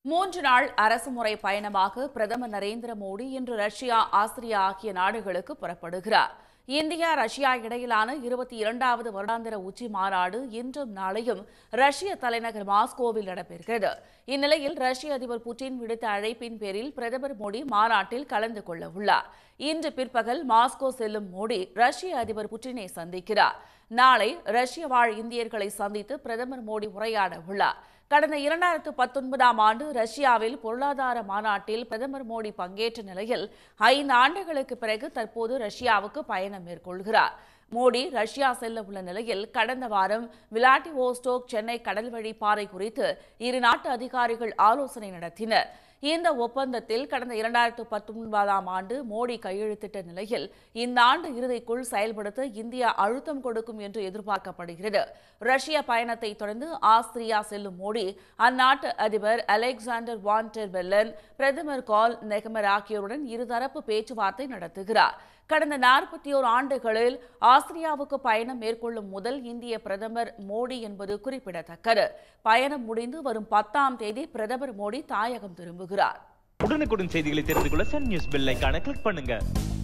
மூன்று நாள் அரசுமுறை பயணமாக பிரதமர் நரேந்திர மோடி இன்று ரஷ்யா ஆஸ்திரியா ஆகிய நாடுகளுக்கு புறப்படுகிறார் இந்தியா ரஷ்யா இடையிலான இருபத்தி இரண்டாவது வருடாந்திர உச்சி மாநாடு இன்றும் நாளையும் ரஷ்ய தலைநகர் மாஸ்கோவில் நடைபெறுகிறது இந்நிலையில் ரஷ்ய அதிபர் புட்டின் விடுத்த அழைப்பின் பேரில் பிரதமர் மோடி மாநாட்டில் கலந்து கொள்ள உள்ளார் இன்று பிற்பகல் மாஸ்கோ செல்லும் மோடி ரஷ்ய அதிபர் புட்டினை சந்திக்கிறார் நாளை ரஷ்ய வாழ் இந்தியர்களை சந்தித்து பிரதமர் மோடி உரையாட உள்ளார் கடந்த இரண்டாயிரத்து பத்தொன்பதாம் ஆண்டு ரஷ்யாவில் பொருளாதார மாநாட்டில் பிரதமர் மோடி பங்கேற்ற நிலையில் ஐந்து ஆண்டுகளுக்கு பிறகு தற்போது ரஷ்யாவுக்கு பயணம் மேற்கொள்கிறார் மோடி ரஷ்யா செல்ல உள்ள நிலையில் கடந்த வாரம் விளாடிவோஸ்டோக் சென்னை கடல்வழி பாதை குறித்து இரு நாட்டு அதிகாரிகள் ஆலோசனை நடத்தினர் இந்த ஒப்பந்தத்தில் கடந்த இரண்டாயிரத்து பத்தொன்பதாம் ஆண்டு மோடி கையெழுத்திட்ட நிலையில் இந்த ஆண்டு இறுதிக்குள் செயல்படுத்த இந்தியா அழுத்தம் கொடுக்கும் என்று எதிர்பார்க்கப்படுகிறது ரஷ்ய பயணத்தை தொடர்ந்து ஆஸ்திரியா செல்லும் மோடி அந்நாட்டு அதிபர் அலெக்சாண்டர் வான்டர் பெல்லன் பிரதமர் கால் நெகமர் ஆகியோருடன் இருதரப்பு பேச்சுவார்த்தை நடத்துகிறார் கடந்த நாற்பத்தி ஓரு ஆண்டுகளில் ஆஸ்திரியாவுக்கு பயணம் மேற்கொள்ளும் முதல் இந்திய பிரதமர் மோடி என்பது குறிப்பிடத்தக்கது பயணம் முடிந்து வரும் பத்தாம் தேதி பிரதமர் மோடி தாயகம் திரும்புகிறார் உடனுக்குடன் செய்திகளை தெரிந்து கொள்ள சன் நியூஸ் பெல் ஐகானை கிளிக் பண்ணுங்க